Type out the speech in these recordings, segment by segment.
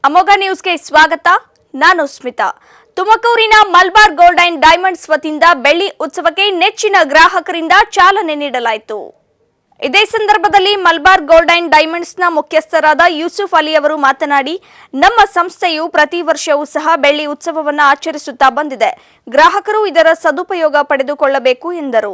ಅಮೋಘ ನ್ಯೂಸ್ಗೆ ಸ್ವಾಗತ ನಾನು ಸ್ಮಿತಾ ತುಮಕೂರಿನ ಮಲ್ಬಾರ್ ಗೋಲ್ಡ್ ಅಂಡ್ ಡೈಮಂಡ್ಸ್ ವತಿಯಿಂದ ಬೆಳ್ಳಿ ಉತ್ಸವಕ್ಕೆ ನೆಚ್ಚಿನ ಗ್ರಾಹಕರಿಂದ ಚಾಲನೆ ನೀಡಲಾಯಿತು ಇದೇ ಸಂದರ್ಭದಲ್ಲಿ ಮಲ್ಬಾರ್ ಗೋಲ್ಡ್ ಅಂಡ್ ಡೈಮಂಡ್ಸ್ನ ಮುಖ್ಯಸ್ಥರಾದ ಯೂಸುಫ್ ಅಲಿ ಅವರು ಮಾತನಾಡಿ ನಮ್ಮ ಸಂಸ್ಥೆಯು ಪ್ರತಿ ವರ್ಷವೂ ಸಹ ಬೆಳ್ಳಿ ಉತ್ಸವವನ್ನು ಆಚರಿಸುತ್ತಾ ಬಂದಿದೆ ಗ್ರಾಹಕರು ಇದರ ಸದುಪಯೋಗ ಪಡೆದುಕೊಳ್ಳಬೇಕು ಎಂದರು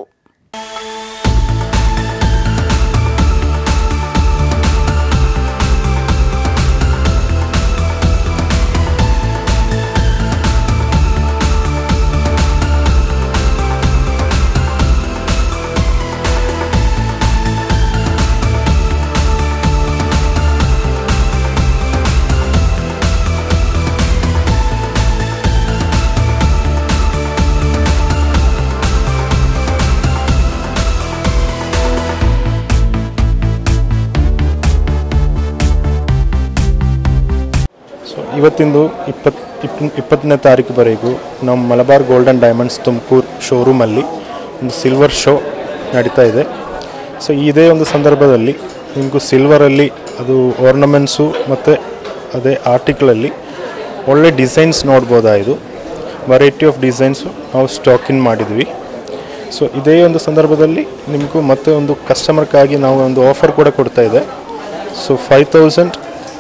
ಸೊ ಇವತ್ತಿಂದು ಇಪ್ಪತ್ತು ಇಪ್ ಇಪ್ಪತ್ತನೇ ತಾರೀಕುವರೆಗೂ ನಮ್ಮ ಮಲಬಾರ್ ಗೋಲ್ಡನ್ ಡೈಮಂಡ್ಸ್ ತುಮಕೂರು ಶೋರೂಮಲ್ಲಿ ಒಂದು ಸಿಲ್ವರ್ ಶೋ ನಡೀತಾ ಇದೆ ಸೊ ಇದೇ ಒಂದು ಸಂದರ್ಭದಲ್ಲಿ ನಿಮಗೂ ಸಿಲ್ವರಲ್ಲಿ ಅದು ಆರ್ನಮೆಂಟ್ಸು ಮತ್ತು ಅದೇ ಆರ್ಟಿಕಲಲ್ಲಿ ಒಳ್ಳೆ ಡಿಸೈನ್ಸ್ ನೋಡ್ಬೋದಾಯಿತು ವೆರೈಟಿ ಆಫ್ ಡಿಸೈನ್ಸು ನಾವು ಸ್ಟಾಕ್ ಇನ್ ಮಾಡಿದ್ವಿ ಸೊ ಇದೇ ಒಂದು ಸಂದರ್ಭದಲ್ಲಿ ನಿಮಗೂ ಮತ್ತೆ ಒಂದು ಕಸ್ಟಮರ್ಗಾಗಿ ನಾವು ಒಂದು ಆಫರ್ ಕೂಡ ಕೊಡ್ತಾ ಇದೆ so five thousand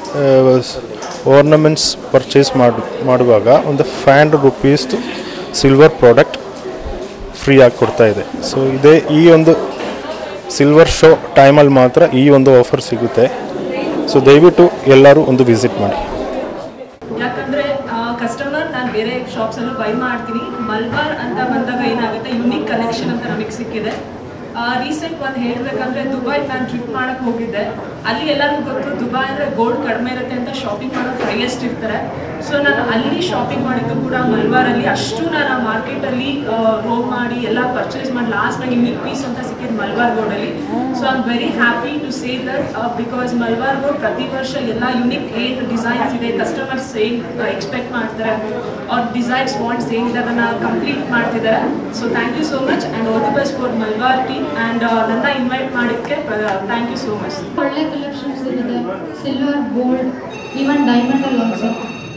ornaments purchase ಮಾಡು ಮಾಡುವಾಗ ಒಂದು ಫೈವ್ ಹಂಡ್ರೆಡ್ ರುಪೀಸ್ದು ಸಿಲ್ವರ್ ಪ್ರಾಡಕ್ಟ್ ಫ್ರೀ ಆಗಿ ಕೊಡ್ತಾ ಇದೆ ಸೊ ಇದೇ ಈ ಒಂದು ಸಿಲ್ವರ್ ಶೋ ಟೈಮಲ್ಲಿ ಮಾತ್ರ ಈ ಒಂದು ಆಫರ್ ಸಿಗುತ್ತೆ ಸೊ ದಯವಿಟ್ಟು ಎಲ್ಲರೂ ಒಂದು ವಿಸಿಟ್ ಮಾಡಿ ಯಾಕಂದ್ರೆ ಕಸ್ಟಮರ್ ನಾನು ಬೇರೆ ಶಾಪ್ಸ್ ಅಲ್ಲೂ ಬೈ ಮಾಡ್ತೀನಿ ಮಲ್ಬಾರ್ ಅಂತ ಬಂದಾಗ ಏನಾಗುತ್ತೆ ಯುನಿಕ್ ಕಲೆಕ್ಷನ್ ಅಂತ ನಮಗೆ ಸಿಕ್ಕಿದೆ ರೀಸೆಂಟ್ ಒಂದು ಹೇಳ್ಬೇಕಂದ್ರೆ ದುಬೈ ನಾನು ಟ್ರಿಪ್ ಮಾಡಕ್ ಹೋಗಿದ್ದೆ ಅಲ್ಲಿ ಎಲ್ಲರಿಗೂ ಗೊತ್ತು ದುಬೈ ಅಂದ್ರೆ ಗೋಲ್ಡ್ ಕಡಿಮೆ ಇರುತ್ತೆ ಅಂತ ಶಾಪಿಂಗ್ ಮಾಡೋದು ಹೈಯೆಸ್ಟ್ ಇರ್ತಾರೆ ಸೊ ನಾನು ಅಲ್ಲಿ ಶಾಪಿಂಗ್ ಮಾಡಿದ್ದು ಕೂಡ ಮಲ್ಬಾರಲ್ಲಿ ಅಷ್ಟು ನಾನು ಆ ಮಾರ್ಕೆಟಲ್ಲಿ ರೋಮ್ ಮಾಡಿ ಎಲ್ಲ ಪರ್ಚೇಸ್ ಮಾಡಿ ಲಾಸ್ಟ್ ನಂಗೆ ಯುನಿಕ್ ಪೀಸ್ ಅಂತ ಸಿಕ್ಕಿದ್ದು ಮಲ್ಬಾರ್ ಗೋಲ್ಡಲ್ಲಿ so I am very happy to say that because Malabar gold ಪ್ರತಿ ವರ್ಷ ಎಲ್ಲ ಯುನಿಕ್ ಏನು ಡಿಸೈನ್ಸ್ ಇದೆ ಕಸ್ಟಮರ್ಸ್ ಏನು ಎಕ್ಸ್ಪೆಕ್ಟ್ ಮಾಡ್ತಾರೆ ಅವ್ರ ಡಿಸೈನ್ಸ್ ವಾಂಟ್ಸ್ ಏನಿದೆ ಅದನ್ನು ಕಂಪ್ಲೀಟ್ ಮಾಡ್ತಿದ್ದಾರೆ so thank you so much and all the best for Malabar team and ನನ್ನ ಇನ್ವೈಟ್ ಮಾಡಿದ್ದಕ್ಕೆ ಥ್ಯಾಂಕ್ ಯು ಸೋ ಮಚ್ ಒಳ್ಳೆ ಕಲೆಕ್ಷನ್ಸ್ ಇದೆ ಸಿಲ್ವರ್ ಗೋಲ್ಡ್ ಈವನ್ ಡೈಮಂಡ್ ಅಲ್ಲಿ ಆಲ್ಸೋ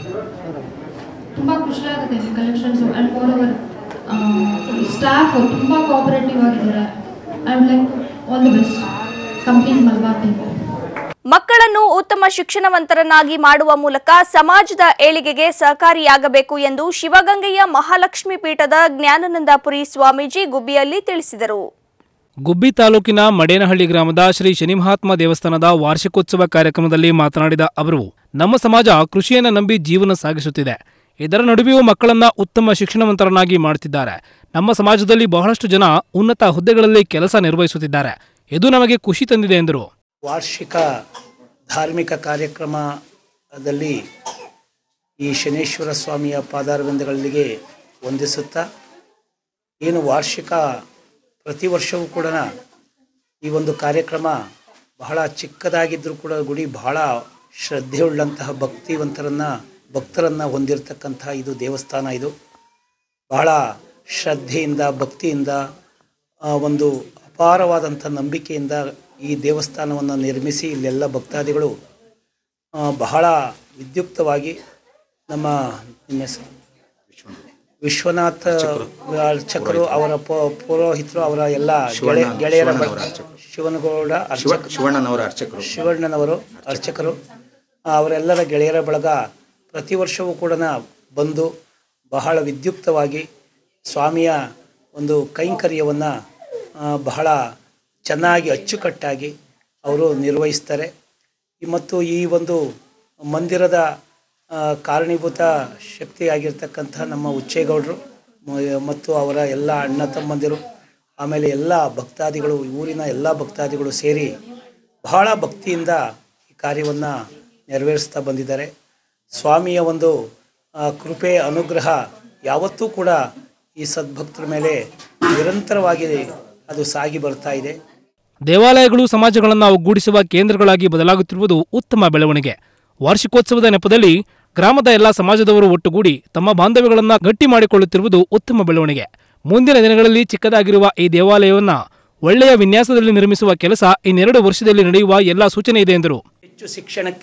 ತುಂಬ ಖುಷಿ ಆಗುತ್ತೆ ಇಲ್ಲಿ collections and more over staff ತುಂಬ ಕೋಆಪರೇಟಿವ್ ಆಗಿದ್ದಾರೆ and like all the best complete Malabar team ಮಕ್ಕಳನ್ನು ಉತ್ತಮ ಶಿಕ್ಷಣವಂತರನ್ನಾಗಿ ಮಾಡುವ ಮೂಲಕ ಸಮಾಜದ ಏಳಿಗೆಗೆ ಸಹಕಾರಿಯಾಗಬೇಕು ಎಂದು ಶಿವಗಂಗೆಯ ಮಹಾಲಕ್ಷ್ಮಿ ಪೀಠದ ಜ್ಞಾನನಂದಪುರಿ ಸ್ವಾಮೀಜಿ ಗುಬ್ಬಿಯಲ್ಲಿ ತಿಳಿಸಿದರು ಗುಬ್ಬಿ ತಾಲೂಕಿನ ಮಡೇನಹಳ್ಳಿ ಗ್ರಾಮದ ಶ್ರೀ ಶನಿಮಹಾತ್ಮ ದೇವಸ್ಥಾನದ ವಾರ್ಷಿಕೋತ್ಸವ ಕಾರ್ಯಕ್ರಮದಲ್ಲಿ ಮಾತನಾಡಿದ ಅವರು ನಮ್ಮ ಸಮಾಜ ಕೃಷಿಯನ್ನ ನಂಬಿ ಜೀವನ ಸಾಗಿಸುತ್ತಿದೆ ಇದರ ನಡುವೆಯೂ ಮಕ್ಕಳನ್ನ ಉತ್ತಮ ಶಿಕ್ಷಣವಂತರನ್ನಾಗಿ ಮಾಡುತ್ತಿದ್ದಾರೆ ನಮ್ಮ ಸಮಾಜದಲ್ಲಿ ಬಹಳಷ್ಟು ಜನ ಉನ್ನತ ಹುದ್ದೆಗಳಲ್ಲಿ ಕೆಲಸ ನಿರ್ವಹಿಸುತ್ತಿದ್ದಾರೆ ಇದು ನಮಗೆ ಖುಷಿ ತಂದಿದೆ ಎಂದರು ವಾರ್ಷಿಕ ಧಾರ್ಮಿಕ ಕಾರ್ಯಕ್ರಮದಲ್ಲಿ ಈ ಶನೇಶ್ವರ ಸ್ವಾಮಿಯ ಪಾದಾರವಿಂದಗಳಿಗೆ ವಂದಿಸುತ್ತಾ ಏನು ವಾರ್ಷಿಕ ಪ್ರತಿ ವರ್ಷವೂ ಕೂಡ ಈ ಒಂದು ಕಾರ್ಯಕ್ರಮ ಬಹಳ ಚಿಕ್ಕದಾಗಿದ್ದರೂ ಕೂಡ ಗುಡಿ ಬಹಳ ಶ್ರದ್ಧೆಯುಳ್ಳಂತಹ ಭಕ್ತಿವಂತರನ್ನು ಭಕ್ತರನ್ನು ಹೊಂದಿರತಕ್ಕಂಥ ಇದು ದೇವಸ್ಥಾನ ಇದು ಬಹಳ ಶ್ರದ್ಧೆಯಿಂದ ಭಕ್ತಿಯಿಂದ ಆ, ಒಂದು ಅಪಾರವಾದಂಥ ನಂಬಿಕೆಯಿಂದ ಈ ದೇವಸ್ಥಾನವನ್ನು ನಿರ್ಮಿಸಿ ಇಲ್ಲೆಲ್ಲ ಭಕ್ತಾದಿಗಳು ಆ, ಬಹಳ ವಿದ್ಯುಕ್ತವಾಗಿ ನಮ್ಮ ನಿಮ್ಮ ಹೆಸರು ವಿಶ್ವನಾಥ ಅರ್ಚಕರು ಅವರ ಪೌ- ಪೌರೋಹಿತರು ಅವರ ಎಲ್ಲ ಗೆಳೆ ಗೆಳೆಯರ ಬ- ಶಿವನಗೌಡ ಅರ್ಚಕ ಶಿವಣ್ಣನವರ ಅರ್ಚಕರು ಶಿವಣ್ಣನವರು ಅರ್ಚಕರು ಆ, ಅವರೆಲ್ಲರ ಗೆಳೆಯರ ಬಳಗ ಪ್ರತಿ ವರ್ಷವೂ ಕೂಡ ಬಂದು ಬಹಳ ವಿದ್ಯುಕ್ತವಾಗಿ ಸ್ವಾಮಿಯ ಒಂದು ಕೈಂಕರ್ಯವನ್ನು ಬಹಳ ಚೆನ್ನಾಗಿ ಅಚ್ಚುಕಟ್ಟಾಗಿ ಅವರು ನಿರ್ವಹಿಸ್ತಾರೆ ಈ- ಮತ್ತು ಈ ಒಂದು ಮಂದಿರದ ಆ, ಕಾರಣೀಭೂತ ಶಕ್ತಿಯಾಗಿರ್ತಕ್ಕಂಥ ನಮ್ಮ ಉಚ್ಚೇಗೌಡರು ಮ- ಮತ್ತು ಅವರ ಎಲ್ಲ ಅಣ್ಣ ತಮ್ಮಂದಿರು ಆಮೇಲೆ ಎಲ್ಲ ಭಕ್ತಾದಿಗಳು ಊರಿನ ಎಲ್ಲ ಭಕ್ತಾದಿಗಳು ಸೇರಿ ಬಹಳ ಭಕ್ತಿಯಿಂದ ಈ ಕಾರ್ಯವನ್ನು ನೆರವೇರಿಸ್ತಾ ಬಂದಿದ್ದಾರೆ ಸ್ವಾಮಿಯ ಒಂದು ಆ, ಕೃಪೆ ಅನುಗ್ರಹ ಯಾವತ್ತೂ ಕೂಡ ಈ ಸದ್ಭಕ್ತರ ಮೇಲೆ ನಿರಂತರವಾಗಿ ಅದು ಸಾಗಿ ಬರ್ತಾ ಇದೆ ದೇವಾಲಯಗಳು ಸಮಾಜಗಳನ್ನು ಒಗ್ಗೂಡಿಸುವ ಕೇಂದ್ರಗಳಾಗಿ ಬದಲಾಗುತ್ತಿರುವುದು ಉತ್ತಮ ಬೆಳವಣಿಗೆ ವಾರ್ಷಿಕೋತ್ಸವದ ನೆಪದಲ್ಲಿ ಗ್ರಾಮದ ಎಲ್ಲಾ ಸಮಾಜದವರು ಒಟ್ಟುಗೂಡಿ ತಮ್ಮ ಬಾಂಧವ್ಯಗಳನ್ನು ಗಟ್ಟಿ ಮಾಡಿಕೊಳ್ಳುತ್ತಿರುವುದು ಉತ್ತಮ ಬೆಳವಣಿಗೆ ಮುಂದಿನ ದಿನಗಳಲ್ಲಿ ಚಿಕ್ಕದಾಗಿರುವ ಈ ದೇವಾಲಯವನ್ನ ಒಳ್ಳೆಯ ವಿನ್ಯಾಸದಲ್ಲಿ ನಿರ್ಮಿಸುವ ಕೆಲಸ ಇನ್ನೆರಡು ವರ್ಷದಲ್ಲಿ ನಡೆಯುವ ಎಲ್ಲಾ ಸೂಚನೆ ಇದೆ ಎಂದರು ಹೆಚ್ಚು ಶಿಕ್ಷಣಕ್ಕೆ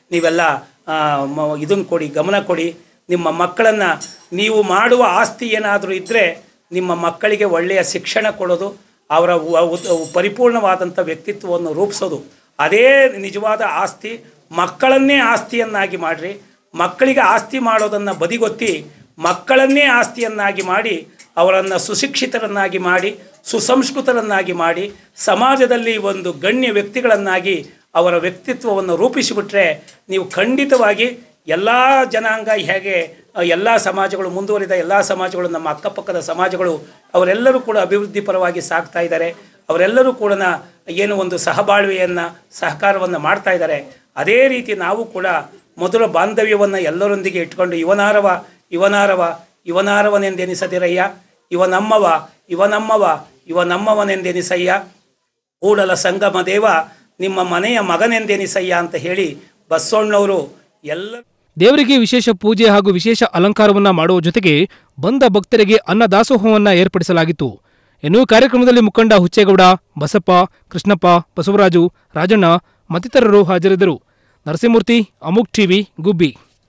ನೀವೆಲ್ಲ ಇದನ್ನು ಕೊಡಿ ಗಮನ ಕೊಡಿ ನಿಮ್ಮ ಮಕ್ಕಳನ್ನು ನೀವು ಮಾಡುವ ಆಸ್ತಿ ಏನಾದರೂ ಇದ್ದರೆ ನಿಮ್ಮ ಮಕ್ಕಳಿಗೆ ಒಳ್ಳೆಯ ಶಿಕ್ಷಣ ಕೊಡೋದು ಅವರ ವ- ಉತ್- ಪರಿಪೂರ್ಣವಾದಂಥ ವ್ಯಕ್ತಿತ್ವವನ್ನು ರೂಪಿಸೋದು ಅದೇ ನಿಜವಾದ ಆಸ್ತಿ ಮಕ್ಕಳನ್ನೇ ಆಸ್ತಿಯನ್ನಾಗಿ ಮಾಡಿರಿ ಮಕ್ಕಳಿಗೆ ಆಸ್ತಿ ಮಾಡೋದನ್ನು ಬದಿಗೊತ್ತಿ ಮಕ್ಕಳನ್ನೇ ಆಸ್ತಿಯನ್ನಾಗಿ ಮಾಡಿ ಅವರನ್ನು ಸುಶಿಕ್ಷಿತರನ್ನಾಗಿ ಮಾಡಿ ಸುಸಂಸ್ಕೃತರನ್ನಾಗಿ ಮಾಡಿ ಸಮಾಜದಲ್ಲಿ ಒಂದು ಗಣ್ಯ ವ್ಯಕ್ತಿಗಳನ್ನಾಗಿ ಅವರ ವ್ಯಕ್ತಿತ್ವವನ್ನು ರೂಪಿಸಿಬಿಟ್ರೆ ನೀವು ಖಂಡಿತವಾಗಿ ಎಲ್ಲ ಜನಾಂಗ ಹೇಗೆ ಎಲ್ಲ ಸಮಾಜಗಳು ಮುಂದುವರಿದ ಎಲ್ಲ ಸಮಾಜಗಳು ನಮ್ಮ ಅಕ್ಕಪಕ್ಕದ ಸಮಾಜಗಳು ಅವರೆಲ್ಲರೂ ಕೂಡ ಅಭಿವೃದ್ಧಿ ಪರವಾಗಿ ಸಾಗ್ತಾ ಇದ್ದಾರೆ ಅವರೆಲ್ಲರೂ ಕೂಡ ಏನು ಒಂದು ಸಹಬಾಳ್ವೆಯನ್ನು ಸಹಕಾರವನ್ನು ಮಾಡ್ತಾ ಇದ್ದಾರೆ ಅದೇ ರೀತಿ ನಾವು ಕೂಡ ಮೊದಲ ಬಾಂಧವ್ಯವನ್ನು ಎಲ್ಲರೊಂದಿಗೆ ಇಟ್ಕೊಂಡು ಇವನಾರವ ಇವನಾರವ ಇವನಾರವನೆಂದೆನಿಸದಿರಯ್ಯ ಇವನಮ್ಮವ ಇವನಮ್ಮವ ಇವನಮ್ಮವನೆಂದೆನಿಸಯ್ಯ ಕೂಡಲ ಸಂಗಮ ದೇವ ನಿಮ್ಮ ಮನೆಯ ಮಗನೆಂದೆನಿಸಯ್ಯ ಅಂತ ಹೇಳಿ ಬಸವಣ್ಣವರು ಎಲ್ಲ ದೇವರಿಗೆ ವಿಶೇಷ ಪೂಜೆ ಹಾಗೂ ವಿಶೇಷ ಅಲಂಕಾರವನ್ನ ಮಾಡುವ ಜೊತೆಗೆ ಬಂದ ಭಕ್ತರಿಗೆ ಅನ್ನದಾಸೋಹವನ್ನ ಏರ್ಪಡಿಸಲಾಗಿತ್ತು ಇನ್ನು ಕಾರ್ಯಕ್ರಮದಲ್ಲಿ ಮುಖಂಡ ಹುಚ್ಚೇಗೌಡ ಬಸಪ್ಪ ಕೃಷ್ಣಪ್ಪ ಬಸವರಾಜು ರಾಜಣ್ಣ ಮತ್ತಿತರರು ಹಾಜರಿದ್ದರು ನರಸಿಂಹಮೂರ್ತಿ ಅಮುಕ್ ಟಿವಿ ಗುಬ್ಬಿ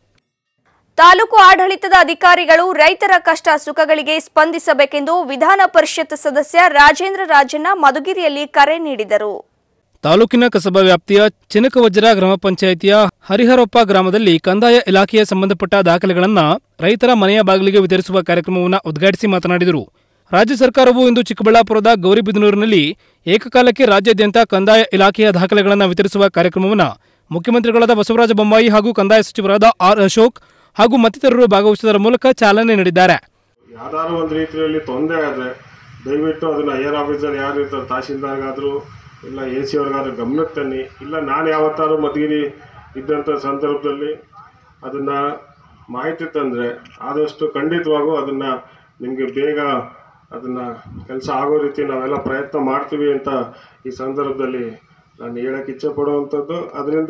ತಾಲೂಕು ಆಡಳಿತದ ಅಧಿಕಾರಿಗಳು ರೈತರ ಕಷ್ಟ ಸುಖಗಳಿಗೆ ಸ್ಪಂದಿಸಬೇಕೆಂದು ವಿಧಾನ ಪರಿಷತ್ ಸದಸ್ಯ ರಾಜೇಂದ್ರ ರಾಜಣ್ಣ ಮಧುಗಿರಿಯಲ್ಲಿ ಕರೆ ನೀಡಿದರು ತಾಲೂಕಿನ ಕಸಬಾ ವ್ಯಾಪ್ತಿಯ ಚಿನಕವಜ್ರ ಗ್ರಾಮ ಪಂಚಾಯಿತಿಯ ಹರಿಹರೊಪ್ಪ ಗ್ರಾಮದಲ್ಲಿ ಕಂದಾಯ ಇಲಾಖೆಯ ಸಂಬಂಧಪಟ್ಟ ದಾಖಲೆಗಳನ್ನ ರೈತರ ಮನೆಯ ಬಾಗಿಲಿಗೆ ವಿತರಿಸುವ ಕಾರ್ಯಕ್ರಮವನ್ನು ಉದ್ಘಾಟಿಸಿ ಮಾತನಾಡಿದರು ರಾಜ್ಯ ಸರ್ಕಾರವು ಇಂದು ಚಿಕ್ಕಬಳ್ಳಾಪುರದ ಗೌರಿಬಿದನೂರಿನಲ್ಲಿ ಏಕಕಾಲಕ್ಕೆ ರಾಜ್ಯಾದ್ಯಂತ ಕಂದಾಯ ಇಲಾಖೆಯ ದಾಖಲೆಗಳನ್ನು ವಿತರಿಸುವ ಕಾರ್ಯಕ್ರಮವನ್ನು ಮುಖ್ಯಮಂತ್ರಿಗಳಾದ ಬಸವರಾಜ ಬೊಮ್ಮಾಯಿ ಹಾಗೂ ಕಂದಾಯ ಸಚಿವರಾದ ಆರ್ ಅಶೋಕ್ ಹಾಗೂ ಮತ್ತಿತರರು ಭಾಗವಹಿಸುವುದರ ಮೂಲಕ ಚಾಲನೆ ನೀಡಿದ್ದಾರೆ ಯಾವ್ದಾದ್ರು ಒಂದು ರೀತಿಯಲ್ಲಿ ತೊಂದರೆ ಆದರೆ ದಯವಿಟ್ಟು ಅದನ್ನ ಐಆರ್ ಆಫೀಸರ್ ಯಾರು ಇರ್ತಾರೆ ತಹಶೀಲ್ದಾರ್ಗಾದ್ರು ಇಲ್ಲ ಎ ಸಿ ಅವ್ರಿಗಾದ್ರೂ ಗಮನಕ್ಕೆ ತನ್ನಿ ಇಲ್ಲ ನಾನು ಯಾವತ್ತಾದ್ರೂ ಮಧುಗಿರಿ ಇದ್ದಂಥ ಸಂದರ್ಭದಲ್ಲಿ ಅದನ್ನ ಮಾಹಿತಿ ತಂದರೆ ಆದಷ್ಟು ಖಂಡಿತವಾಗೂ ಅದನ್ನ ನಿಮಗೆ ಬೇಗ ಅದನ್ನ ಕೆಲಸ ಆಗೋ ರೀತಿ ನಾವೆಲ್ಲ ಪ್ರಯತ್ನ ಮಾಡ್ತೀವಿ ಅಂತ ಈ ಸಂದರ್ಭದಲ್ಲಿ ನಾನು ಹೇಳಕ್ಕೆ ಇಚ್ಛೆ ಪಡುವಂಥದ್ದು ಅದರಿಂದ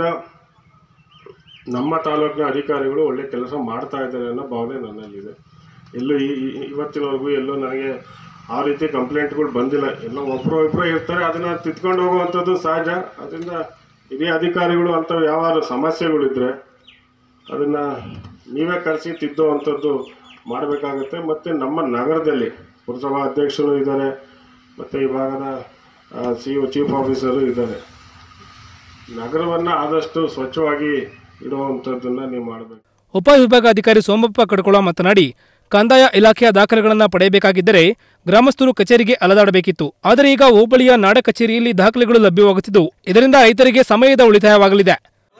ನಮ್ಮ ತಾಲೂಕಿನ ಅಧಿಕಾರಿಗಳು ಒಳ್ಳೆ ಕೆಲಸ ಮಾಡ್ತಾ ಇದ್ದಾರೆ ಅನ್ನೋ ಭಾವನೆ ನನ್ನಲ್ಲಿದೆ ಎಲ್ಲೂ ಈ ಈ- ಇವತ್ತಿನವರೆಗೂ ಎಲ್ಲೂ ನನಗೆ ಆ ರೀತಿ ಕಂಪ್ಲೇಂಟ್ಗಳು ಬಂದಿಲ್ಲ ಎಲ್ಲ ಒಬ್ಬರು ಇಬ್ಬರು ಇರ್ತಾರೆ ಅದನ್ನು ತಿದ್ಕೊಂಡು ಹೋಗುವಂಥದ್ದು ಸಹಜ ಅದರಿಂದ ಹಿರಿಯ ಅಧಿಕಾರಿಗಳು ಅಂಥವು ಯಾವ ಸಮಸ್ಯೆಗಳಿದ್ರೆ ಅದನ್ನು ನೀವೇ ಕರೆಸಿ ತಿದ್ದುವಂಥದ್ದು ಮಾಡಬೇಕಾಗುತ್ತೆ ಮತ್ತು ನಮ್ಮ ನಗರದಲ್ಲಿ ಪುರಸಭಾ ಅಧ್ಯಕ್ಷರು ಇದ್ದಾರೆ ಮತ್ತು ಈ ಭಾಗದ ಸಿ ಒ ಚೀಫ್ ಆಫೀಸರು ಇದ್ದಾರೆ ನಗರವನ್ನು ಆದಷ್ಟು ಸ್ವಚ್ಛವಾಗಿ ಇಡುವಂಥದ್ದನ್ನು ನೀವು ಮಾಡಬೇಕು ಉಪವಿಭಾಗಾಧಿಕಾರಿ ಸೋಮಪ್ಪ ಕಡ್ಕೊಳ ಮಾತನಾಡಿ ಕಂದಾಯ ಇಲಾಖೆಯ ದಾಖಲೆಗಳನ್ನು ಪಡೆಯಬೇಕಾಗಿದ್ದರೆ ಗ್ರಾಮಸ್ಥರು ಕಚೇರಿಗೆ ಅಲದಾಡಬೇಕಿತ್ತು ಆದರೆ ಈಗ ಹೋಬಳಿಯ ನಾಡ ಕಚೇರಿಯಲ್ಲಿ ದಾಖಲೆಗಳು ಲಭ್ಯವಾಗುತ್ತಿದ್ದು ಇದರಿಂದ ರೈತರಿಗೆ ಸಮಯದ ಉಳಿತಾಯವಾಗಲಿದೆ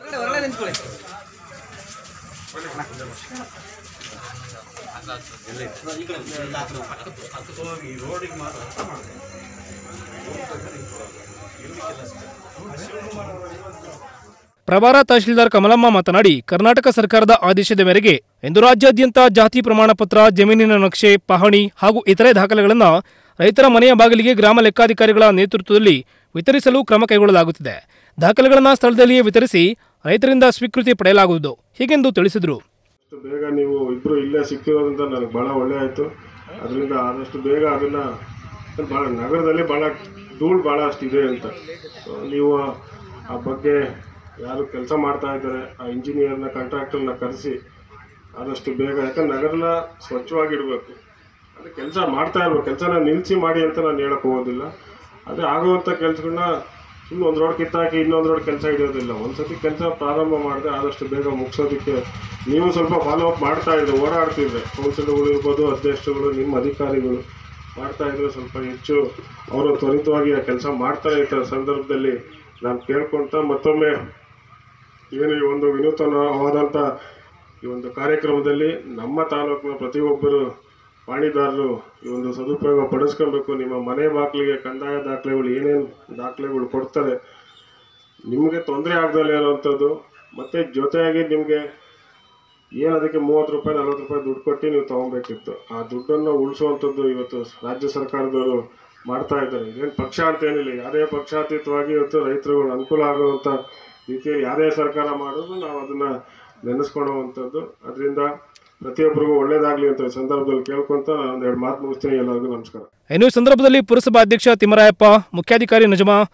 ಪ್ರಭಾರ ತಹಶೀಲ್ದಾರ್ ಕಮಲಮ್ಮ ಮಾತನಾಡಿ ಕರ್ನಾಟಕ ಸರ್ಕಾರದ ಆದೇಶದ ಮೇರೆಗೆ ಇಂದು ರಾಜ್ಯಾದ್ಯಂತ ಜಾತಿ ಪ್ರಮಾಣ ಪತ್ರ ಜಮೀನಿನ ನಕ್ಷೆ ಪಹಣಿ ಹಾಗೂ ಇತರೆ ದಾಖಲೆಗಳನ್ನು ರೈತರ ಮನೆಯ ಬಾಗಿಲಿಗೆ ಗ್ರಾಮ ಲೆಕ್ಕಾಧಿಕಾರಿಗಳ ನೇತೃತ್ವದಲ್ಲಿ ವಿತರಿಸಲು ಕ್ರಮ ಕೈಗೊಳ್ಳಲಾಗುತ್ತಿದೆ ದಾಖಲೆಗಳನ್ನು ಸ್ಥಳದಲ್ಲಿಯೇ ವಿತರಿಸಿ ರೈತರಿಂದ ಸ್ವೀಕೃತಿ ಪಡೆಯಲಾಗುವುದು ಹೀಗೆಂದು ತಿಳಿಸಿದರು ಆದಷ್ಟು ಬೇಗ ನೀವು ಇಬ್ಬರು ಇಲ್ಲೇ ಸಿಕ್ಕಿರೋದ್ರಿಂದ ನನಗೆ ಭಾಳ ಒಳ್ಳೆ ಆಯಿತು ಅದರಿಂದ ಆದಷ್ಟು ಬೇಗ ಅದನ್ನು ಭಾಳ ನಗರದಲ್ಲಿ ಭಾಳ ಧೂಳು ಭಾಳ ಅಷ್ಟಿದೆ ಅಂತ ಸೊ ನೀವು ಆ ಬಗ್ಗೆ ಯಾರು ಕೆಲಸ ಮಾಡ್ತಾ ಇದ್ದಾರೆ ಆ ಇಂಜಿನಿಯರ್ನ ಕಾಂಟ್ರಾಕ್ಟರ್ನ ಕರೆಸಿ ಆದಷ್ಟು ಬೇಗ ಯಾಕಂದ್ರೆ ನಗರನ ಸ್ವಚ್ಛವಾಗಿಡಬೇಕು ಅದು ಕೆಲಸ ಮಾಡ್ತಾ ಇರ್ಬೇಕು ಕೆಲಸನ ನಿಲ್ಲಿಸಿ ಮಾಡಿ ಅಂತ ನಾನು ಹೇಳಕ್ಕೆ ಹೋಗೋದಿಲ್ಲ ಅದೇ ಆಗುವಂಥ ಕೆಲಸಗಳನ್ನ ಸುಮ್ಮನೆ ಒಂದು ರೋಡ್ ಕಿತ್ತಾಕಿ ಇನ್ನೊಂದು ರೋಡ್ ಕೆಲಸ ಹಿಡಿಯೋದಿಲ್ಲ ಒಂದ್ಸತಿ ಕೆಲಸ ಪ್ರಾರಂಭ ಮಾಡಿದ್ರೆ ಆದಷ್ಟು ಬೇಗ ಮುಗಿಸೋದಕ್ಕೆ ನೀವು ಸ್ವಲ್ಪ ಫಾಲೋ ಅಪ್ ಮಾಡ್ತಾ ಇದ್ರೆ ಓಡಾಡ್ತಿದ್ರೆ ಕೌನ್ಸಿಲರ್ಗಳು ಇರ್ಬೋದು ಅಧ್ಯಕ್ಷರುಗಳು ನಿಮ್ಮ ಅಧಿಕಾರಿಗಳು ಮಾಡ್ತಾ ಇದ್ರೆ ಸ್ವಲ್ಪ ಹೆಚ್ಚು ಅವರು ತ್ವರಿತವಾಗಿ ಆ ಕೆಲಸ ಮಾಡ್ತಾರೆ ಈ ಥರ ಸಂದರ್ಭದಲ್ಲಿ ನಾನು ಕೇಳ್ಕೊಳ್ತಾ ಮತ್ತೊಮ್ಮೆ ಏನು ಈ ಒಂದು ವಿನೂತನವಾದಂಥ ಈ ಒಂದು ಕಾರ್ಯಕ್ರಮದಲ್ಲಿ ನಮ್ಮ ತಾಲೂಕಿನ ಪ್ರತಿಯೊಬ್ಬರು ಪಾಣಿದಾರರು ಈ ಒಂದು ಸದುಪಯೋಗ ಪಡಿಸ್ಕೊಬೇಕು ನಿಮ್ಮ ಮನೆ ಬಾಗಿಲಿಗೆ ಕಂದಾಯ ದಾಖಲೆಗಳು ಏನೇನು ದಾಖಲೆಗಳು ಕೊಡ್ತಾರೆ ನಿಮಗೆ ತೊಂದರೆ ಆಗದಲ್ಲೇ ಇರುವಂಥದ್ದು ಮತ್ತು ಜೊತೆಯಾಗಿ ನಿಮಗೆ ಏನು ಅದಕ್ಕೆ ಮೂವತ್ತು ರೂಪಾಯಿ ನಲ್ವತ್ತು ರೂಪಾಯಿ ದುಡ್ಡು ಕೊಟ್ಟು ನೀವು ತೊಗೊಬೇಕಿತ್ತು ಆ ದುಡ್ಡನ್ನು ಉಳಿಸುವಂಥದ್ದು ಇವತ್ತು ರಾಜ್ಯ ಸರ್ಕಾರದವರು ಮಾಡ್ತಾ ಇದ್ದಾರೆ ಇದೇನು ಪಕ್ಷ ಅಂತ ಏನಿಲ್ಲ ಯಾವುದೇ ಪಕ್ಷಾತೀತವಾಗಿ ಇವತ್ತು ರೈತರುಗಳು ಅನುಕೂಲ ಆಗುವಂಥ ರೀತಿಯಲ್ಲಿ ಯಾವುದೇ ಸರ್ಕಾರ ಮಾಡೋದು ನಾವು ಅದನ್ನು ನೆನೆಸ್ಕೊಳ್ಳುವಂಥದ್ದು ಅದರಿಂದ ಪ್ರತಿಯೊಬ್ಬರಿಗೂ ಒಳ್ಳೇದಾಗಲಿ ಅಂತ ಈ ಸಂದರ್ಭದಲ್ಲಿ ಕೇಳ್ಕೊಂತ ನಾನು ಒಂದೆರಡು ಮಾತು ಮುಗಿಸ್ತೀನಿ ಎಲ್ಲರಿಗೂ ನಮಸ್ಕಾರ ಇನ್ನು ಈ ಸಂದರ್ಭದಲ್ಲಿ ಪುರಸಭಾ ಅಧ್ಯಕ್ಷ ತಿಮ್ಮರಾಯಪ್ಪ ಮುಖ್ಯಾಧಿಕಾರಿ ನಜಮಾ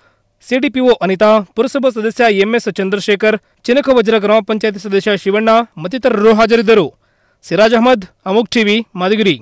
ಸಿಡಿಪಿಒ ಅನಿತಾ ಪುರಸಭಾ ಸದಸ್ಯ ಎಂಎಸ್ ಚಂದ್ರಶೇಖರ್ ಚಿನಕವಜ್ರ ಗ್ರಾಮ ಪಂಚಾಯತಿ ಸದಸ್ಯ ಶಿವಣ್ಣ ಮತ್ತಿತರರು ಹಾಜರಿದ್ದರು ಸಿರಾಜ್ ಅಹಮದ್ ಅಮುಕ್ ಟಿವಿ ಮಧುಗಿರಿ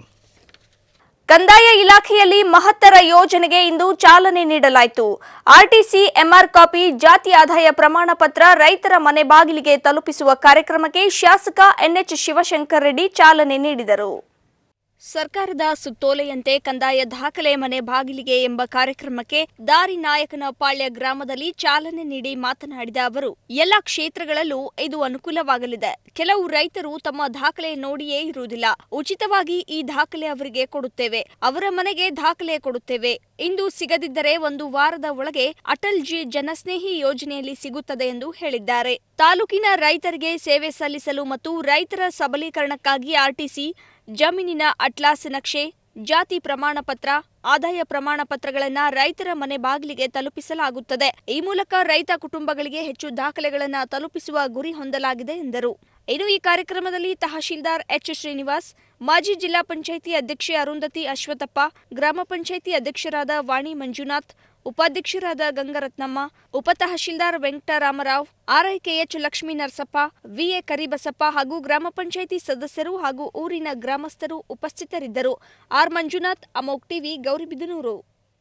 ಕಂದಾಯ ಇಲಾಖೆಯಲ್ಲಿ ಮಹತ್ತರ ಯೋಜನೆಗೆ ಇಂದು ಚಾಲನೆ ನೀಡಲಾಯಿತು ಆರ್ಟಿಸಿ ಎಂಆರ್ ಕಾಪಿ ಜಾತಿ ಆದಾಯ ಪ್ರಮಾಣ ಪತ್ರ ರೈತರ ಮನೆ ಬಾಗಿಲಿಗೆ ತಲುಪಿಸುವ ಕಾರ್ಯಕ್ರಮಕ್ಕೆ ಶಾಸಕ ಎನ್ಎಚ್ ಶಿವಶಂಕರ್ ರೆಡ್ಡಿ ಚಾಲನೆ ನೀಡಿದರು ಸರ್ಕಾರದ ಸುತ್ತೋಲೆಯಂತೆ ಕಂದಾಯ ದಾಖಲೆ ಮನೆ ಬಾಗಿಲಿಗೆ ಎಂಬ ಕಾರ್ಯಕ್ರಮಕ್ಕೆ ದಾರಿ ನಾಯಕನ ಪಾಳ್ಯ ಗ್ರಾಮದಲ್ಲಿ ಚಾಲನೆ ನೀಡಿ ಮಾತನಾಡಿದ ಅವರು ಎಲ್ಲ ಕ್ಷೇತ್ರಗಳಲ್ಲೂ ಇದು ಅನುಕೂಲವಾಗಲಿದೆ ಕೆಲವು ರೈತರು ತಮ್ಮ ದಾಖಲೆ ನೋಡಿಯೇ ಇರುವುದಿಲ್ಲ ಉಚಿತವಾಗಿ ಈ ದಾಖಲೆ ಅವರಿಗೆ ಕೊಡುತ್ತೇವೆ ಅವರ ಮನೆಗೆ ದಾಖಲೆ ಕೊಡುತ್ತೇವೆ ಇಂದು ಸಿಗದಿದ್ದರೆ ಒಂದು ವಾರದ ಒಳಗೆ ಅಟಲ್ ಜಿ ಜನಸ್ನೇಹಿ ಯೋಜನೆಯಲ್ಲಿ ಸಿಗುತ್ತದೆ ಎಂದು ಹೇಳಿದ್ದಾರೆ ತಾಲೂಕಿನ ರೈತರಿಗೆ ಸೇವೆ ಸಲ್ಲಿಸಲು ಮತ್ತು ರೈತರ ಸಬಲೀಕರಣಕ್ಕಾಗಿ ಆರ್ಟಿಸಿ ಜಮೀನಿನ ಅಟ್ಲಾಸ್ ನಕ್ಷೆ ಜಾತಿ ಪ್ರಮಾಣ ಪತ್ರ ಆದಾಯ ಪ್ರಮಾಣ ಪತ್ರಗಳನ್ನ ರೈತರ ಮನೆ ಬಾಗಿಲಿಗೆ ತಲುಪಿಸಲಾಗುತ್ತದೆ ಈ ಮೂಲಕ ರೈತ ಕುಟುಂಬಗಳಿಗೆ ಹೆಚ್ಚು ದಾಖಲೆಗಳನ್ನು ತಲುಪಿಸುವ ಗುರಿ ಹೊಂದಲಾಗಿದೆ ಎಂದರು ಇನ್ನು ಈ ಕಾರ್ಯಕ್ರಮದಲ್ಲಿ ತಹಶೀಲ್ದಾರ್ ಎಚ್ ಶ್ರೀನಿವಾಸ್ ಮಾಜಿ ಜಿಲ್ಲಾ ಪಂಚಾಯಿತಿ ಅಧ್ಯಕ್ಷೆ ಅರುಂಧತಿ ಅಶ್ವಥಪ್ಪ ಗ್ರಾಮ ಪಂಚಾಯಿತಿ ಅಧ್ಯಕ್ಷರಾದ ವಾಣಿ ಮಂಜುನಾಥ್ ಉಪಾಧ್ಯಕ್ಷರಾದ ಗಂಗರತ್ನಮ್ಮ ಉಪತಹಶೀಲ್ದಾರ್ ವೆಂಕಟರಾಮರಾವ್ ಆರ್ಐಕೆಎಚ್ ಲಕ್ಷ್ಮೀ ನರಸಪ್ಪ ವಿಎ ಕರಿಬಸಪ್ಪ ಹಾಗೂ ಗ್ರಾಮ ಪಂಚಾಯಿತಿ ಸದಸ್ಯರು ಹಾಗೂ ಊರಿನ ಗ್ರಾಮಸ್ಥರು ಉಪಸ್ಥಿತರಿದ್ದರು ಆರ್ ಮಂಜುನಾಥ್ ಅಮೋಕ್ ಟಿವಿ ಗೌರಿಬಿದನೂರು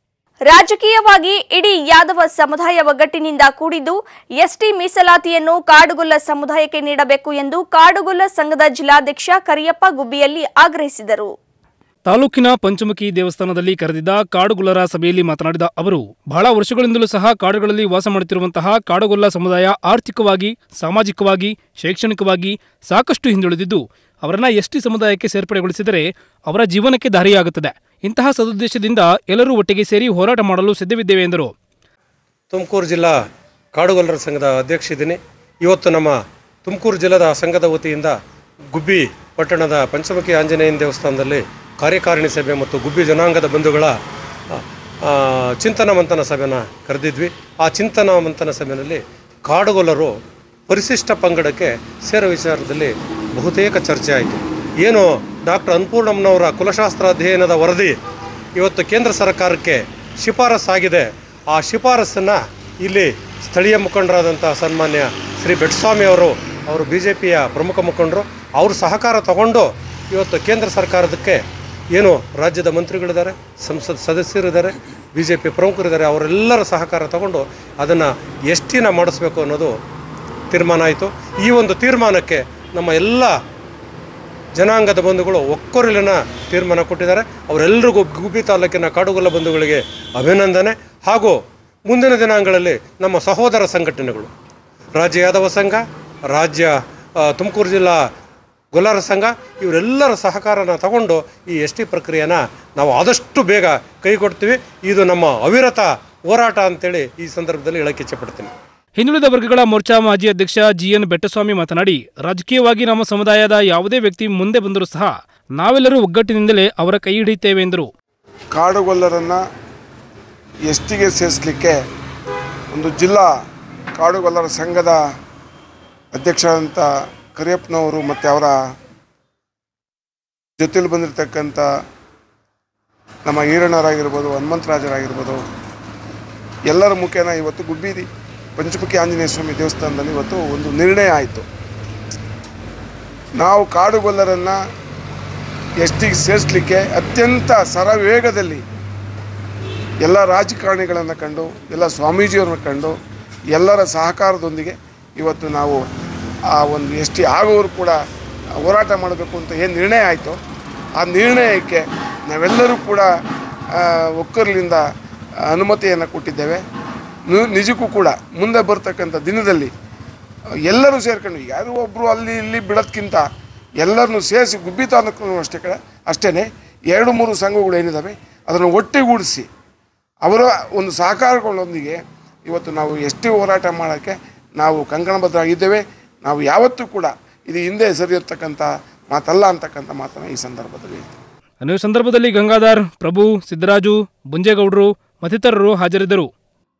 ರಾಜಕೀಯವಾಗಿ ಇಡೀ ಯಾದವ ಸಮುದಾಯ ಒಗ್ಗಟ್ಟಿನಿಂದ ಕೂಡಿದ್ದು ಎಸ್ಟಿ ಮೀಸಲಾತಿಯನ್ನು ಕಾಡುಗೊಲ್ಲ ಸಮುದಾಯಕ್ಕೆ ನೀಡಬೇಕು ಎಂದು ಕಾಡುಗೊಲ್ಲ ಸಂಘದ ಜಿಲ್ಲಾಧ್ಯಕ್ಷ ಕರಿಯಪ್ಪ ಗುಬ್ಬಿಯಲ್ಲಿ ಆಗ್ರಹಿಸಿದರು ತಾಲೂಕಿನ ಪಂಚಮುಖಿ ದೇವಸ್ಥಾನದಲ್ಲಿ ಕರೆದಿದ್ದ ಕಾಡುಗೊಲ್ಲರ ಸಭೆಯಲ್ಲಿ ಮಾತನಾಡಿದ ಅವರು ಬಹಳ ವರ್ಷಗಳಿಂದಲೂ ಸಹ ಕಾಡುಗಳಲ್ಲಿ ವಾಸ ಮಾಡುತ್ತಿರುವಂತಹ ಕಾಡುಗೊಲ್ಲ ಸಮುದಾಯ ಆರ್ಥಿಕವಾಗಿ ಸಾಮಾಜಿಕವಾಗಿ ಶೈಕ್ಷಣಿಕವಾಗಿ ಸಾಕಷ್ಟು ಹಿಂದುಳಿದಿದ್ದು ಅವರನ್ನ ಎಸ್ಟಿ ಸಮುದಾಯಕ್ಕೆ ಸೇರ್ಪಡೆಗೊಳಿಸಿದರೆ ಅವರ ಜೀವನಕ್ಕೆ ದಾರಿಯಾಗುತ್ತದೆ ಇಂತಹ ಸದುದ್ದೇಶದಿಂದ ಎಲ್ಲರೂ ಒಟ್ಟಿಗೆ ಸೇರಿ ಹೋರಾಟ ಮಾಡಲು ಸಿದ್ಧವಿದ್ದೇವೆ ಎಂದರು ತುಮಕೂರು ಜಿಲ್ಲಾ ಕಾಡುಗೊಲ್ಲರ ಸಂಘದ ಅಧ್ಯಕ್ಷ ಇದ್ದೀನಿ ಇವತ್ತು ನಮ್ಮ ತುಮಕೂರು ಜಿಲ್ಲಾದ ಸಂಘದ ವತಿಯಿಂದ ಗುಬ್ಬಿ ಪಟ್ಟಣದ ಪಂಚಮುಖಿ ಆಂಜನೇಯನ ದೇವಸ್ಥಾನದಲ್ಲಿ ಕಾರ್ಯಕಾರಿಣಿ ಸಭೆ ಮತ್ತು ಗುಬ್ಬಿ ಜನಾಂಗದ ಬಂಧುಗಳ ಆ, ಆ, ಚಿಂತನ ಮಂಥನ ಸಭೆನ ಕರೆದಿದ್ವಿ ಆ ಚಿಂತನ ಮಂಥನ ಸಭೆಯಲ್ಲಿ ಕಾಡುಗೊಲ್ಲರು ಪರಿಶಿಷ್ಟ ಪಂಗಡಕ್ಕೆ ಸೇರೋ ವಿಚಾರದಲ್ಲಿ ಬಹುತೇಕ ಚರ್ಚೆ ಆಯಿತು ಏನು ಡಾಕ್ಟರ್ ಅನ್ಪೂರ್ಣಮ್ಮನವರ ಕುಲಶಾಸ್ತ್ರ ಅಧ್ಯಯನದ ವರದಿ ಇವತ್ತು ಕೇಂದ್ರ ಸರ್ಕಾರಕ್ಕೆ ಶಿಫಾರಸ್ಸಾಗಿದೆ ಆ ಶಿಫಾರಸನ್ನು ಇಲ್ಲಿ ಸ್ಥಳೀಯ ಮುಖಂಡರಾದಂಥ ಸನ್ಮಾನ್ಯ ಶ್ರೀ ಬೆಟ್ಸ್ವಾಮಿ ಅವರು ಅವರು ಬಿ ಜೆ ಪಿಯ ಪ್ರಮುಖ ಮುಖಂಡರು ಅವ್ರ ಸಹಕಾರ ತಗೊಂಡು ಇವತ್ತು ಕೇಂದ್ರ ಸರ್ಕಾರದಕ್ಕೆ ಏನು ರಾಜ್ಯದ ಮಂತ್ರಿಗಳಿದ್ದಾರೆ ಸಂಸತ್ ಸದಸ್ಯರಿದ್ದಾರೆ ಬಿ ಜೆ ಪಿ ಪ್ರಮುಖರಿದ್ದಾರೆ ಅವರೆಲ್ಲರ ಸಹಕಾರ ತಗೊಂಡು ಅದನ್ನು ಎಷ್ಟಿನ ಮಾಡಿಸ್ಬೇಕು ಅನ್ನೋದು ತೀರ್ಮಾನ ಆಯಿತು ಈ ಒಂದು ತೀರ್ಮಾನಕ್ಕೆ ನಮ್ಮ ಎಲ್ಲ ಜನಾಂಗದ ಬಂಧುಗಳು ಒಕ್ಕೊರಲಿನ ತೀರ್ಮಾನ ಕೊಟ್ಟಿದ್ದಾರೆ ಅವರೆಲ್ಲರಿಗೂ ಗುಬ್ಬಿ ತಾಲೂಕಿನ ಕಾಡುಗೊಲ್ಲ ಬಂಧುಗಳಿಗೆ ಅಭಿನಂದನೆ ಹಾಗೂ ಮುಂದಿನ ದಿನಾಂಗಗಳಲ್ಲಿ ನಮ್ಮ ಸಹೋದರ ಸಂಘಟನೆಗಳು ರಾಜ್ಯ ಯಾದವ ಸಂಘ ರಾಜ್ಯ ಆ, ತುಮಕೂರು ಜಿಲ್ಲಾ ಗೊಲ್ಲಾರ ಸಂಘ ಇವರೆಲ್ಲರ ಸಹಕಾರನ ತಗೊಂಡು ಈ ಎಸ್ ಟಿ ಪ್ರಕ್ರಿಯೆನ ನಾವು ಆದಷ್ಟು ಬೇಗ ಕೈಗೊಡ್ತೀವಿ ಇದು ನಮ್ಮ ಅವಿರತ ಹೋರಾಟ ಅಂತೇಳಿ ಈ ಸಂದರ್ಭದಲ್ಲಿ ಹೇಳಕ್ಕೆ ಇಚ್ಛೆಪಡ್ತೀನಿ ಹಿಂದುಳಿದ ವರ್ಗಗಳ ಮೋರ್ಚಾ ಮಾಜಿ ಅಧ್ಯಕ್ಷ ಜಿಎನ್ ಬೆಟ್ಟಸ್ವಾಮಿ ಮಾತನಾಡಿ ರಾಜಕೀಯವಾಗಿ ನಮ್ಮ ಸಮುದಾಯದ ಯಾವುದೇ ವ್ಯಕ್ತಿ ಮುಂದೆ ಬಂದರೂ ಸಹ ನಾವೆಲ್ಲರೂ ಒಗ್ಗಟ್ಟಿನಿಂದಲೇ ಅವರ ಕೈ ಹಿಡಿಯುತ್ತೇವೆ ಎಂದರು ಕಾಡುಗೊಲ್ಲರನ್ನು ಎಸ್ ಟಿಗೆ ಸೇರಿಸಲಿಕ್ಕೆ ಒಂದು ಜಿಲ್ಲಾ ಕಾಡುಗೊಲ್ಲರ ಸಂಘದ ಅಧ್ಯಕ್ಷರಾದಂಥ ಕರಿಯಪ್ಪನವರು ಮತ್ತು ಅವರ ಜೊತೆಲಿ ಬಂದಿರತಕ್ಕಂಥ ನಮ್ಮ ಈರಣ್ಣರಾಗಿರ್ಬೋದು ಹನುಮಂತರಾಜರಾಗಿರ್ಬೋದು ಎಲ್ಲರ ಮುಖೇನ ಇವತ್ತು ಗುಬ್ಬಿ ಪಂಚಮುಖಿ ಆಂಜನೇಯ ಸ್ವಾಮಿ ದೇವಸ್ಥಾನದಲ್ಲಿ ಇವತ್ತು ಒಂದು ನಿರ್ಣಯ ಆಯಿತು ನಾವು ಕಾಡುಗೊಲ್ಲರನ್ನು ಎಸ್ ಟಿಗೆ ಸೇರಿಸಲಿಕ್ಕೆ ಅತ್ಯಂತ ಸರವೇಗದಲ್ಲಿ ಎಲ್ಲ ರಾಜಕಾರಣಿಗಳನ್ನು ಕಂಡು ಎಲ್ಲ ಸ್ವಾಮೀಜಿಯವ್ರನ್ನ ಕಂಡು ಎಲ್ಲರ ಸಹಕಾರದೊಂದಿಗೆ ಇವತ್ತು ನಾವು ಆ ಒಂದು ಎಸ್ ಟಿ ಆಗೋರು ಕೂಡ ಹೋರಾಟ ಮಾಡಬೇಕು ಅಂತ ಏನು ನಿರ್ಣಯ ಆಯಿತು ಆ ನಿರ್ಣಯಕ್ಕೆ ನಾವೆಲ್ಲರೂ ಕೂಡ ಆ, ಒಕ್ಕರ್ಲಿಂದ ಅನುಮತಿಯನ್ನು ಕೊಟ್ಟಿದ್ದೇವೆ ನು- ನಿಜಕ್ಕೂ ಕೂಡ ಮುಂದೆ ಬರ್ತಕ್ಕಂಥ ದಿನದಲ್ಲಿ ಎಲ್ಲರೂ ಸೇರ್ಕೊಂಡು ಯಾರು ಒಬ್ಬರು ಅಲ್ಲಿ ಇಲ್ಲಿ ಬಿಡೋದ್ಕಿಂತ ಎಲ್ಲರನ್ನೂ ಸೇರಿಸಿ ಗುಬ್ಬಿ ತಾಲೂಕು ಅಷ್ಟೇ ಕಡೆ ಅಷ್ಟೇ ಎರಡು ಮೂರು ಸಂಘಗಳು ಏನಿದ್ದಾವೆ ಅದನ್ನು ಒಟ್ಟೆಗೂಡಿಸಿ ಅವರ ಒಂದು ಸಹಕಾರಗಳೊಂದಿಗೆ ಇವತ್ತು ನಾವು ಎಷ್ಟೇ ಹೋರಾಟ ಮಾಡೋಕ್ಕೆ ನಾವು ಕಂಕಣಬದ್ಧರಾಗಿದ್ದೇವೆ ನಾವು ಯಾವತ್ತೂ ಕೂಡ ಇದು ಹಿಂದೆ ಸರಿಯತಕ್ಕಂಥ ಮಾತಲ್ಲ ಅಂತಕ್ಕಂಥ ಮಾತನ್ನು ಈ ಸಂದರ್ಭದಲ್ಲಿ ಹೇಳ್ತೀನಿ. ಅದೇ ಸಂದರ್ಭದಲ್ಲಿ ಗಂಗಾಧರ್ ಪ್ರಭು ಸಿದ್ದರಾಜು ಬುಂಜೇಗೌಡರು ಮತ್ತಿತರರು ಹಾಜರಿದ್ದರು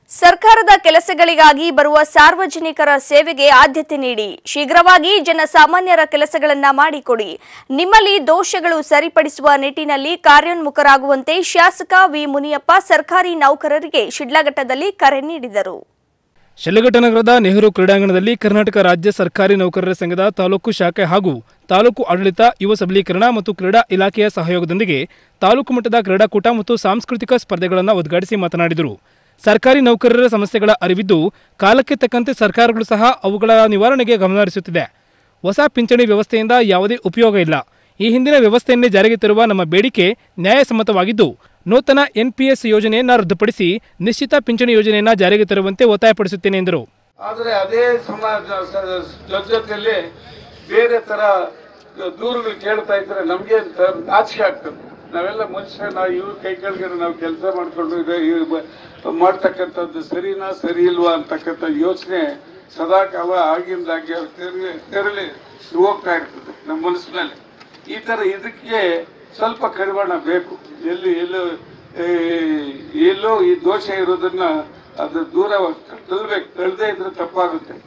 ಸರ್ಕಾರದ ಕೆಲಸಗಳಿಗಾಗಿ ಬರುವ ಸಾರ್ವಜನಿಕರ ಸೇವೆಗೆ ಆದ್ಯತೆ ನೀಡಿ ಶೀಘ್ರವಾಗಿ ಜನಸಾಮಾನ್ಯರ ಕೆಲಸಗಳನ್ನ ಮಾಡಿಕೊಡಿ ನಿಮ್ಮಲ್ಲಿ ದೋಷಗಳು ಸರಿಪಡಿಸುವ ನಿಟ್ಟಿನಲ್ಲಿ ಕಾರ್ಯೋನ್ಮುಖರಾಗುವಂತೆ ಶಾಸಕ ವಿ ಮುನಿಯಪ್ಪ ಸರ್ಕಾರಿ ನೌಕರರಿಗೆ ಶಿಡ್ಲಘಟ್ಟದಲ್ಲಿ ಕರೆ ನೀಡಿದರು ಶಿಡ್ಲಘಟ್ಟ ನಗರದ ನೆಹರು ಕ್ರೀಡಾಂಗಣದಲ್ಲಿ ಕರ್ನಾಟಕ ರಾಜ್ಯ ಸರ್ಕಾರಿ ನೌಕರರ ಸಂಘದ ತಾಲೂಕು ಶಾಖೆ ಹಾಗೂ ತಾಲೂಕು ಆಡಳಿತ ಯುವ ಸಬಲೀಕರಣ ಮತ್ತು ಕ್ರೀಡಾ ಇಲಾಖೆಯ ಸಹಯೋಗದೊಂದಿಗೆ ತಾಲೂಕು ಮಟ್ಟದ ಕ್ರೀಡಾಕೂಟ ಮತ್ತು ಸಾಂಸ್ಕೃತಿಕ ಸ್ಪರ್ಧೆಗಳನ್ನು ಉದ್ಘಾಟಿಸಿ ಮಾತನಾಡಿದರು ಸರ್ಕಾರಿ ನೌಕರರ ಸಮಸ್ಯೆಗಳ ಅರಿವಿದ್ದು ಕಾಲಕ್ಕೆ ತಕ್ಕಂತೆ ಸರ್ಕಾರಗಳು ಸಹ ಅವುಗಳ ನಿವಾರಣೆಗೆ ಗಮನ ಹರಿಸುತ್ತಿದೆ ಹೊಸ ಪಿಂಚಣಿ ವ್ಯವಸ್ಥೆಯಿಂದ ಯಾವುದೇ ಉಪಯೋಗ ಇಲ್ಲ ಈ ಹಿಂದಿನ ವ್ಯವಸ್ಥೆಯನ್ನೇ ಜಾರಿಗೆ ತರುವ ನಮ್ಮ ಬೇಡಿಕೆ ನ್ಯಾಯಸಮ್ಮತವಾಗಿದ್ದು ನೂತನ ಎನ್ಪಿಎಸ್ ಯೋಜನೆಯನ್ನ ರದ್ದುಪಡಿಸಿ ನಿಶ್ಚಿತ ಪಿಂಚಣಿ ಯೋಜನೆಯನ್ನ ಜಾರಿಗೆ ತರುವಂತೆ ಒತ್ತಾಯಪಡಿಸುತ್ತೇನೆ ಎಂದರು ಆದರೆ ಅದೇ ಸಮಾಜ ಸ- ಜೊತೆಯಲ್ಲಿ ಬೇರೆ ತರ ದೂರುಗಳು ಕೇಳ್ತಾ ಇದ್ರೆ ನಮಗೆ ನಾಚಿಕೆ ಆಗ್ತದೆ ನಾವೆಲ್ಲ ಮನುಷ್ಯ ನಾವು ಇವ್ರ ಕೈ ಕೆಳಗಡೆ ನಾವು ಕೆಲಸ ಮಾಡ್ಕೊಂಡು ಇದೆ ಇವ್ ಬ- ಮಾಡ್ತಕ್ಕಂಥದ್ದು ಸರಿನಾ ಸರಿ ಇಲ್ವಾ ಅಂತಕ್ಕಂಥ ಯೋಚನೆ ಸದಾ ಕಾಲ ಆಗಿಂದಾಗೆ ತೆರಳಿ ತೆರಳಿ ಹೋಗ್ತಾ ಇರ್ತದೆ ನಮ್ಮ ಮನಸ್ಸಿನಲ್ಲಿ ಈ ತರ ಇದಕ್ಕೆ ಸ್ವಲ್ಪ ಕಡಿವಾಣ ಬೇಕು ಎಲ್ಲಿ ಎಲ್ಲೋ ಏ, ಎಲ್ಲೋ ಈ ದೋಷ ಇರೋದನ್ನ ಅದು ದೂರ ತಳ್ಬೇಕು ತಳ್ಳದೇ ಇದ್ರೆ ತಪ್ಪಾಗುತ್ತೆ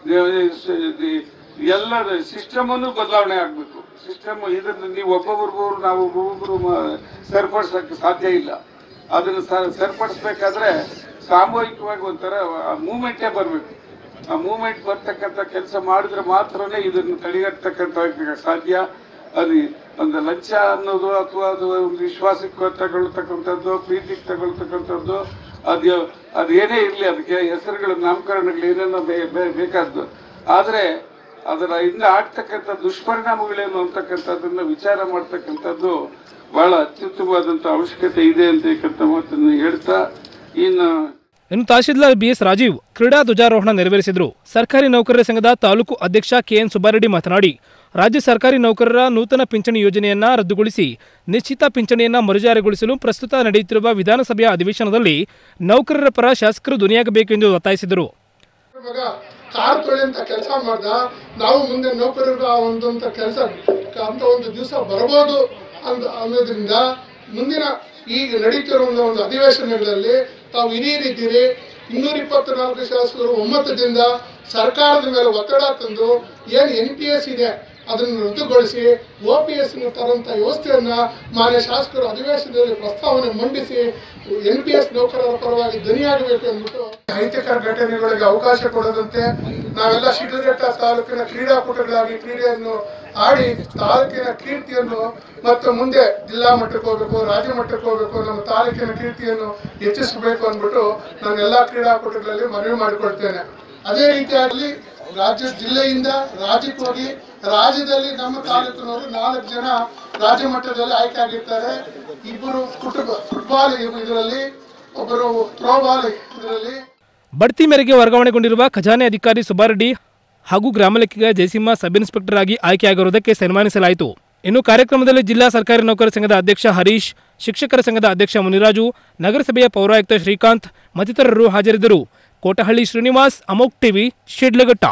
ಎಲ್ಲ ಸಿಸ್ಟಮ್ ಅನ್ನು ಬದಲಾವಣೆ ಆಗ್ಬೇಕು ಸಿಸ್ಟಮ್ ಇದನ್ನ ನೀವು ಒಬ್ಬೊಬ್ರಿಗೊಬ್ರು ನಾವು ಒಬ್ಬೊಬ್ರು ಮ- ಸರಿಪಡಿಸಕ್ಕೆ ಸಾಧ್ಯ ಇಲ್ಲ ಅದನ್ನ ಸ- ಸರಿಪಡಿಸ್ಬೇಕಾದ್ರೆ ಸಾಮೂಹಿಕವಾಗಿ ಒಂಥರ ಮೂಮೆಂಟೇ ಬರಬೇಕು ಆ ಮೂಮೆಂಟ್ ಬರ್ತಕ್ಕಂಥ ಕೆಲಸ ಮಾಡಿದ್ರೆ ಮಾತ್ರನೇ ಇದನ್ನು ತಡೆಗಟ್ಟತಕ್ಕಂಥ ಸಾಧ್ಯ ಅದು ಒಂದು ಲಂಚ ಅನ್ನೋದು ಅಥವಾ ಅದು ಒಂದು ವಿಶ್ವಾಸಕ್ಕೆ ತಗೊಳ್ತಕ್ಕಂಥದ್ದು ಪ್ರೀತಿಗೆ ತಗೊಳ್ತಕ್ಕಂಥದ್ದು ಅದು ಅದು ಏನೇ ಇರಲಿ ಅದಕ್ಕೆ ಹೆಸರುಗಳು ನಾಮಕರಣಗಳು ಏನೇನೋ ಬೇ- ಬೇ- ಬೇಕಾದ್ದು ಆದರೆ ಅದರ ಇಂದ ಆಗ್ತಕ್ಕಂಥ ದುಷ್ಪರಿಣಾಮಗಳೇನು ಅಂತಕ್ಕಂಥದ್ದನ್ನ ವಿಚಾರ ಮಾಡ್ತಕ್ಕಂಥದ್ದು ಬಹಳ ಅತ್ಯುತ್ತಮವಾದಂಥ ಅವಶ್ಯಕತೆ ಇದೆ ಅಂತಕ್ಕಂಥ ಮಾತನ್ನು ಹೇಳ್ತಾ ಇನ್ನು ಇನ್ನು ತಹಶೀಲ್ದಾರ್ ಬಿಎಸ್ ರಾಜೀವ್ ಕ್ರೀಡಾ ಧ್ವಜಾರೋಹಣ ನೆರವೇರಿಸಿದರು ಸರ್ಕಾರಿ ನೌಕರರ ಸಂಘದ ತಾಲೂಕು ಅಧ್ಯಕ್ಷ ಕೆಎನ್ ಸುಬ್ಬಾರೆಡ್ಡಿ ಮಾತನಾಡಿ ರಾಜ್ಯ ಸರ್ಕಾರಿ ನೌಕರರ ನೂತನ ಪಿಂಚಣಿ ಯೋಜನೆಯನ್ನ ರದ್ದುಗೊಳಿಸಿ ನಿಶ್ಚಿತ ಪಿಂಚಣಿಯನ್ನ ಮರುಜಾರಿಗೊಳಿಸಲು ಪ್ರಸ್ತುತ ನಡೆಯುತ್ತಿರುವ ವಿಧಾನಸಭೆಯ ಅಧಿವೇಶನದಲ್ಲಿ ನೌಕರರ ಪರ ಶಾಸಕರು ಧ್ವನಿಯಾಗಬೇಕೆಂದು ಒತ್ತಾಯಿಸಿದರು ಮಗ ಕಾರ್ ತೊಳೆ ಅಂತ ಕೆಲಸ ಮಾಡ್ದ ನಾವು ಮುಂದೆ ನೌಕರರಿಗೆ ಆ ಒಂದಂತ ಕೆಲಸ ಅಂತ ಒಂದು ದಿವಸ ಬರ್ಬೋದು ಅಂತ ಅನ್ನೋದ್ರಿಂದ ಮುಂದಿನ ಈಗ ನಡೀತಿರೋ ಒಂದು ಒಂದು ಅಧಿವೇಶನಗಳಲ್ಲಿ ತಾವು ಹಿರಿಯರಿದ್ದೀರಿ ಇನ್ನೂರ ಇಪ್ಪತ್ನಾಲ್ಕು ಶಾಸಕರು ಒಮ್ಮತದಿಂದ ಸರ್ಕಾರದ ಮೇಲೆ ಒತ್ತಡ ತಂದು ಏನು ಎನ್ ಪಿ ಎಸ್ ಇದೆ ಅದನ್ನು ರದ್ದುಗೊಳಿಸಿ ಒ ಪಿ ಎಸ್ ತರುವಂತ ವ್ಯವಸ್ಥೆಯನ್ನ ಮಾನ್ಯ ಶಾಸಕರು ಅಧಿವೇಶನದಲ್ಲಿ ಪ್ರಸ್ತಾವನೆ ಮಂಡಿಸಿ ಎನ್ ಪಿ ಎಸ್ ನೌಕರರ ಪರವಾಗಿ ಧ್ವನಿಯಾಗಬೇಕು ಅಂದ್ಬಿಟ್ಟು ಅಹಿತಕರ ಘಟನೆಗಳಿಗೆ ಅವಕಾಶ ಕೊಡದಂತೆ ನಾವೆಲ್ಲ ಶಿಡ್ಲಘಟ್ಟ ತಾಲೂಕಿನ ಕ್ರೀಡಾಕೂಟಗಳಾಗಿ ಕ್ರೀಡೆಯನ್ನು ಆಡಿ ತಾಲೂಕಿನ ಕೀರ್ತಿಯನ್ನು ಮತ್ತು ಮುಂದೆ ಜಿಲ್ಲಾ ಮಟ್ಟಕ್ಕೆ ಹೋಗ್ಬೇಕು ರಾಜ್ಯ ಮಟ್ಟಕ್ಕೆ ಹೋಗ್ಬೇಕು ನಮ್ಮ ತಾಲೂಕಿನ ಕೀರ್ತಿಯನ್ನು ಹೆಚ್ಚಿಸಬೇಕು ಅಂದ್ಬಿಟ್ಟು ನಾನು ಎಲ್ಲಾ ಕ್ರೀಡಾಕೂಟಗಳಲ್ಲಿ ಮನವಿ ಮಾಡಿಕೊಳ್ತೇನೆ ಅದೇ ರೀತಿಯಾಗಿ ರಾಜ್ಯ ಜಿಲ್ಲೆಯಿಂದ ರಾಜ್ಯಕ್ಕೆ ಹೋಗಿ ರಾಜ್ಯದಲ್ಲಿ ನಮ್ಮ ತಾಲೂಕಿನವರು ನಾಲ್ಕು ಜನ ರಾಜ್ಯ ಮಟ್ಟದಲ್ಲಿ ಆಯ್ಕೆ ಆಗಿರ್ತಾರೆ ಇಬ್ಬರು ಕುಟುಂಬ ಫುಟ್ಬಾಲ್ ಇದರಲ್ಲಿ ಒಬ್ಬರು ಥ್ರೋಬಾಲ್ ಇದರಲ್ಲಿ ಬಡ್ತಿ ಮೇರೆಗೆ ವರ್ಗಾವಣೆಗೊಂಡಿರುವ ಖಜಾನೆ ಅಧಿಕಾರಿ ಸುಬ್ಬಾರೆಡ್ಡಿ ಹಾಗೂ ಗ್ರಾಮಲೆಕ್ಕಿಗ ಜಯಸಿಂಹ ಸಬ್ ಇನ್ಸ್ಪೆಕ್ಟರ್ ಆಗಿ ಆಯ್ಕೆಯಾಗಿರುವುದಕ್ಕೆ ಸನ್ಮಾನಿಸಲಾಯಿತು ಇನ್ನು ಕಾರ್ಯಕ್ರಮದಲ್ಲಿ ಜಿಲ್ಲಾ ಸರ್ಕಾರಿ ನೌಕರ ಸಂಘದ ಅಧ್ಯಕ್ಷ ಹರೀಶ್ ಶಿಕ್ಷಕರ ಸಂಘದ ಅಧ್ಯಕ್ಷ ಮುನಿರಾಜು ನಗರಸಭೆಯ ಪೌರಾಯುಕ್ತ ಶ್ರೀಕಾಂತ್ ಮತ್ತಿತರರು ಹಾಜರಿದ್ದರು ಕೋಟಹಳ್ಳಿ ಶ್ರೀನಿವಾಸ್ ಅಮೋಕ್ ಟಿವಿ ಶಿಡ್ಲಘಟ್ಟ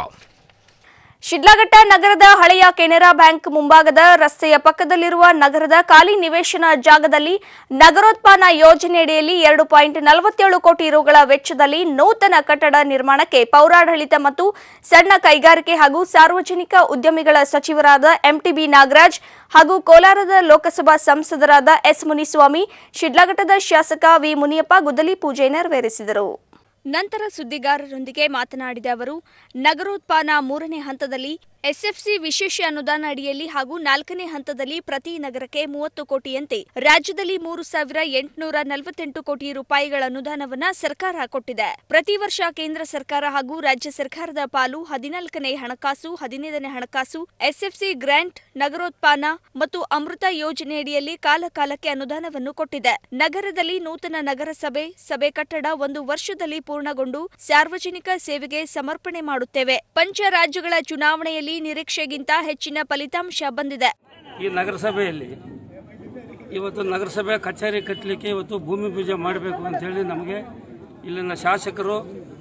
ಶಿಡ್ಲಘಟ್ಟ ನಗರದ ಹಳೆಯ ಕೆನರಾ ಬ್ಯಾಂಕ್ ಮುಂಭಾಗದ ರಸ್ತೆಯ ಪಕ್ಕದಲ್ಲಿರುವ ನಗರದ ಖಾಲಿ ನಿವೇಶನ ಜಾಗದಲ್ಲಿ ನಗರೋತ್ಪಾದನಾ ಯೋಜನೆಯಡಿಯಲ್ಲಿ ಎರಡು ಪಾಯಿಂಟ್ ನಲವತ್ತೇಳು ಕೋಟಿ ರುಗಳ ವೆಚ್ಚದಲ್ಲಿ ನೂತನ ಕಟ್ಟಡ ನಿರ್ಮಾಣಕ್ಕೆ ಪೌರಾಡಳಿತ ಮತ್ತು ಸಣ್ಣ ಕೈಗಾರಿಕೆ ಹಾಗೂ ಸಾರ್ವಜನಿಕ ಉದ್ಯಮಿಗಳ ಸಚಿವರಾದ ಎಂಟಿಬಿ ನಾಗರಾಜ್ ಹಾಗೂ ಕೋಲಾರದ ಲೋಕಸಭಾ ಸಂಸದರಾದ ಎಸ್ ಮುನಿಸ್ವಾಮಿ ಶಿಡ್ಲಘಟ್ಟದ ಶಾಸಕ ವಿ ಮುನಿಯಪ್ಪ ಗುದ್ದಲಿ ಪೂಜೆ ನೆರವೇರಿಸಿದರು ನಂತರ ಸುದ್ದಿಗಾರರೊಂದಿಗೆ ಮಾತನಾಡಿದ ಅವರು ನಗರೋತ್ಪಾದನಾ ಮೂರನೇ ಹಂತದಲ್ಲಿ ಎಸ್ಎಫ್ಸಿ ವಿಶೇಷ ಅನುದಾನ ಅಡಿಯಲ್ಲಿ ಹಾಗೂ ನಾಲ್ಕನೇ ಹಂತದಲ್ಲಿ ಪ್ರತಿ ನಗರಕ್ಕೆ ಮೂವತ್ತು ಕೋಟಿಯಂತೆ ರಾಜ್ಯದಲ್ಲಿ ಮೂರು ಸಾವಿರ ಎಂಟುನೂರ ನಲವತ್ತೆಂಟು ಕೋಟಿ ರೂಪಾಯಿಗಳ ಅನುದಾನವನ್ನ ಸರ್ಕಾರ ಕೊಟ್ಟಿದೆ ಪ್ರತಿ ವರ್ಷ ಕೇಂದ್ರ ಸರ್ಕಾರ ಹಾಗೂ ರಾಜ್ಯ ಸರ್ಕಾರದ ಪಾಲು ಹದಿನಾಲ್ಕನೇ ಹಣಕಾಸು ಹದಿನೈದನೇ ಹಣಕಾಸು ಎಸ್ಎಫ್ಸಿ ಗ್ರಾಂಟ್ ನಗರೋತ್ಪಾದನಾ ಮತ್ತು ಅಮೃತ ಯೋಜನೆಯಡಿಯಲ್ಲಿ ಕಾಲ ಕಾಲಕ್ಕೆ ಅನುದಾನವನ್ನು ಕೊಟ್ಟಿದೆ ನಗರದಲ್ಲಿ ನೂತನ ನಗರಸಭೆ ಸಭೆ ಕಟ್ಟಡ ಒಂದು ವರ್ಷದಲ್ಲಿ ಪೂರ್ಣಗೊಂಡು ಸಾರ್ವಜನಿಕ ಸೇವೆಗೆ ಸಮರ್ಪಣೆ ಮಾಡುತ್ತೇವೆ ಪಂಚ ರಾಜ್ಯಗಳ ಚುನಾವಣೆಯಲ್ಲಿ ನಿರೀಕ್ಷೆಗಿಂತ ಹೆಚ್ಚಿನ ಫಲಿತಾಂಶ ಬಂದಿದೆ ಈ ನಗರಸಭೆಯಲ್ಲಿ ಇವತ್ತು ನಗರಸಭೆ ಕಚೇರಿ ಕಟ್ಟಲಿಕ್ಕೆ ಇವತ್ತು ಭೂಮಿ ಪೂಜೆ ಮಾಡಬೇಕು ಅಂತೇಳಿ ನಮಗೆ ಇಲ್ಲಿನ ಶಾಸಕರು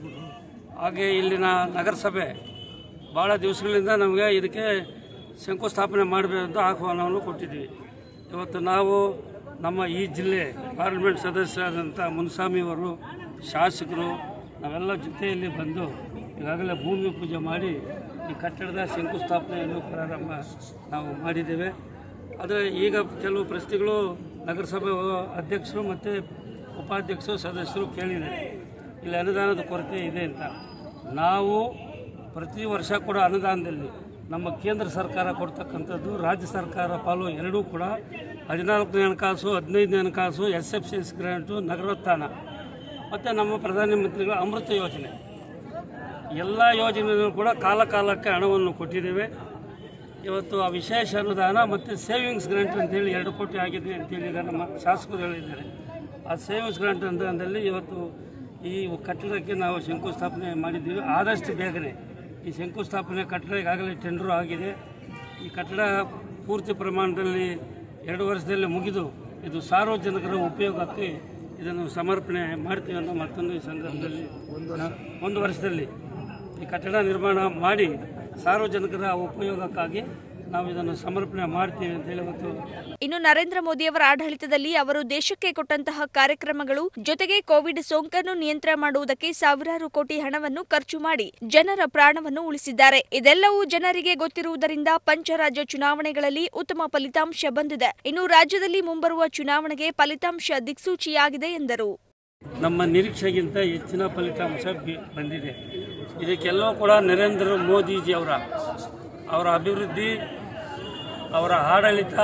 ಹಾಗೆ ಇಲ್ಲಿನ ನಗರಸಭೆ ಭಾಳ ದಿವಸಗಳಿಂದ ನಮಗೆ ಇದಕ್ಕೆ ಶಂಕುಸ್ಥಾಪನೆ ಮಾಡಬೇಕಂತ ಆಹ್ವಾನವನ್ನು ಕೊಟ್ಟಿದ್ವಿ ಇವತ್ತು ನಾವು ನಮ್ಮ ಈ ಜಿಲ್ಲೆ ಪಾರ್ಲಿಮೆಂಟ್ ಸದಸ್ಯರಾದಂಥ ಮುನ್ಸ್ವಾಮಿಯವರು ಶಾಸಕರು ನಾವೆಲ್ಲ ಜೊತೆಯಲ್ಲಿ ಬಂದು ಈಗಾಗಲೇ ಭೂಮಿ ಪೂಜೆ ಮಾಡಿ ಈ ಕಟ್ಟಡದ ಶಂಕುಸ್ಥಾಪನೆಯನ್ನು ಪ್ರಾರಂಭ ನಾವು ಮಾಡಿದ್ದೇವೆ ಆದರೆ ಈಗ ಕೆಲವು ಪ್ರಶ್ನೆಗಳು ನಗರಸಭೆ ಅಧ್ಯಕ್ಷರು ಮತ್ತು ಉಪಾಧ್ಯಕ್ಷರು ಸದಸ್ಯರು ಕೇಳಿದ್ದಾರೆ ಇಲ್ಲಿ ಅನುದಾನದ ಕೊರತೆ ಇದೆ ಅಂತ ನಾವು ಪ್ರತಿ ವರ್ಷ ಕೂಡ ಅನುದಾನದಲ್ಲಿ ನಮ್ಮ ಕೇಂದ್ರ ಸರ್ಕಾರ ಕೊಡ್ತಕ್ಕಂಥದ್ದು ರಾಜ್ಯ ಸರ್ಕಾರ ಪಾಲು ಎರಡೂ ಕೂಡ ಹದಿನಾಲ್ಕನೇ ಹಣಕಾಸು ಹದಿನೈದನೇ ಹಣಕಾಸು S F C S grant Nagarothana ಮತ್ತು ನಮ್ಮ ಪ್ರಧಾನಮಂತ್ರಿಗಳ ಅಮೃತ ಯೋಜನೆ ಎಲ್ಲ ಯೋಜನೆಗಳು ಕೂಡ ಕಾಲ ಕಾಲಕ್ಕೆ ಹಣವನ್ನು ಕೊಟ್ಟಿದ್ದೇವೆ ಇವತ್ತು ಆ ವಿಶೇಷ ಅನುದಾನ ಮತ್ತು ಸೇವಿಂಗ್ಸ್ ಗ್ರಾಂಟ್ ಅಂತೇಳಿ ಎರಡು ಕೋಟಿ ಆಗಿದೆ ಅಂತೇಳಿ ಈಗ ನಮ್ಮ ಶಾಸಕರು ಹೇಳಿದ್ದಾರೆ ಆ ಸೇವಿಂಗ್ಸ್ ಗ್ರಾಂಟ್ ಅನುದಾನದಲ್ಲಿ ಇವತ್ತು ಈ ಕಟ್ಟಡಕ್ಕೆ ನಾವು ಶಂಕುಸ್ಥಾಪನೆ ಮಾಡಿದ್ದೀವಿ ಆದಷ್ಟು ಬೇಗನೆ ಈ ಶಂಕುಸ್ಥಾಪನೆ ಕಟ್ಟಡ ಈಗಾಗಲೇ ಟೆಂಡರ್ ಆಗಿದೆ ಈ ಕಟ್ಟಡ ಪೂರ್ತಿ ಪ್ರಮಾಣದಲ್ಲಿ ಎರಡು ವರ್ಷದಲ್ಲಿ ಮುಗಿದು ಇದು ಸಾರ್ವಜನಿಕರ ಉಪಯೋಗಕ್ಕೆ ಇದನ್ನು ಸಮರ್ಪಣೆ ಮಾಡ್ತೀವಿ ಅನ್ನೋ ಮತ್ತೊಂದು ಈ ಸಂದರ್ಭದಲ್ಲಿ ನಾ- ಒಂದು ವರ್ಷದಲ್ಲಿ ಈ ಕಟ್ಟಡ ನಿರ್ಮಾಣ ಮಾಡಿ ಸಾರ್ವಜನಿಕರ ಉಪಯೋಗಕ್ಕಾಗಿ ನಾವು ಇದನ್ನು ಸಮರ್ಪಣೆ ಮಾಡ್ತೀವಿ ಅಂತೇಳಿ ಇವತ್ತು ಇನ್ನು ನರೇಂದ್ರ ಮೋದಿಯವರ ಆಡಳಿತದಲ್ಲಿ ಅವರು ದೇಶಕ್ಕೆ ಕೊಟ್ಟಂತಹ ಕಾರ್ಯಕ್ರಮಗಳು ಜೊತೆಗೆ ಕೋವಿಡ್ ಸೋಂಕನ್ನು ನಿಯಂತ್ರಣ ಮಾಡುವುದಕ್ಕೆ ಸಾವಿರಾರು ಕೋಟಿ ಹಣವನ್ನು ಖರ್ಚು ಮಾಡಿ ಜನರ ಪ್ರಾಣವನ್ನು ಉಳಿಸಿದ್ದಾರೆ ಇದೆಲ್ಲವೂ ಜನರಿಗೆ ಗೊತ್ತಿರುವುದರಿಂದ ಪಂಚರಾಜ್ಯ ಚುನಾವಣೆಗಳಲ್ಲಿ ಉತ್ತಮ ಫಲಿತಾಂಶ ಬಂದಿದೆ ಇನ್ನು ರಾಜ್ಯದಲ್ಲಿ ಮುಂಬರುವ ಚುನಾವಣೆಗೆ ಫಲಿತಾಂಶ ದಿಕ್ಸೂಚಿಯಾಗಿದೆ ಎಂದರು ನಮ್ಮ ನಿರೀಕ್ಷೆಗಿಂತ ಹೆಚ್ಚಿನ ಫಲಿತಾಂಶ ಬಿ- ಬಂದಿದೆ ಇದಕ್ಕೆಲ್ಲವೂ ಕೂಡ ನರೇಂದ್ರ ಮೋದಿಜಿ ಅವರ ಅವರ ಅಭಿವೃದ್ಧಿ ಅವರ ಆಡಳಿತ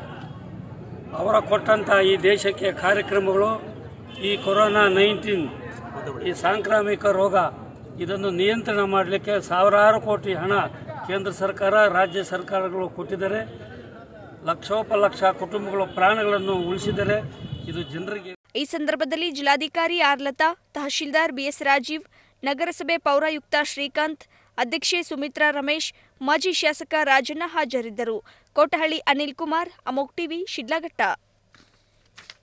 ಅವರ ಕೊಟ್ಟಂಥ ಈ ದೇಶಕ್ಕೆ ಕಾರ್ಯಕ್ರಮಗಳು ಈ ಕೊರೋನಾ ನೈನ್ಟೀನ್ ಈ ಸಾಂಕ್ರಾಮಿಕ ರೋಗ ಇದನ್ನು ನಿಯಂತ್ರಣ ಮಾಡಲಿಕ್ಕೆ ಸಾವಿರಾರು ಕೋಟಿ ಹಣ ಕೇಂದ್ರ ಸರ್ಕಾರ ರಾಜ್ಯ ಸರ್ಕಾರಗಳು ಕೊಟ್ಟಿದ್ದಾರೆ ಲಕ್ಷೋಪಲಕ್ಷ ಕುಟುಂಬಗಳ ಪ್ರಾಣಗಳನ್ನು ಉಳಿಸಿದ್ದಾರೆ ಇದು ಜನರಿಗೆ ಈ ಸಂದರ್ಭದಲ್ಲಿ ಜಿಲ್ಲಾಧಿಕಾರಿ ಆರ್ಲತಾ ತಹಶೀಲ್ದಾರ್ ಬಿಎಸ್ ರಾಜೀವ್ ನಗರಸಭೆ ಪೌರಾಯುಕ್ತ ಶ್ರೀಕಾಂತ್ ಅಧ್ಯಕ್ಷೆ ಸುಮಿತ್ರಾ ರಮೇಶ್ ಮಾಜಿ ಶಾಸಕ ರಾಜಣ್ಣ ಹಾಜರಿದ್ದರು ಕೋಟಹಳ್ಳಿ ಅನಿಲ್ ಕುಮಾರ್ ಅಮೋಕ್ ಟಿವಿ ಶಿಡ್ಲಘಟ್ಟ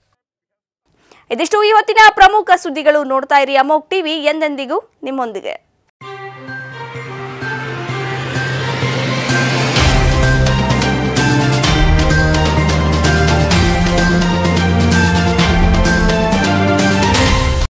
ಇದಿಷ್ಟು ಇವತ್ತಿನ ಪ್ರಮುಖ ಸುದ್ದಿಗಳು ನೋಡ್ತಾ ಇರಿ ಅಮೋಕ್ ಟಿವಿ ಎಂದೆಂದಿಗೂ ನಿಮ್ಮೊಂದಿಗೆ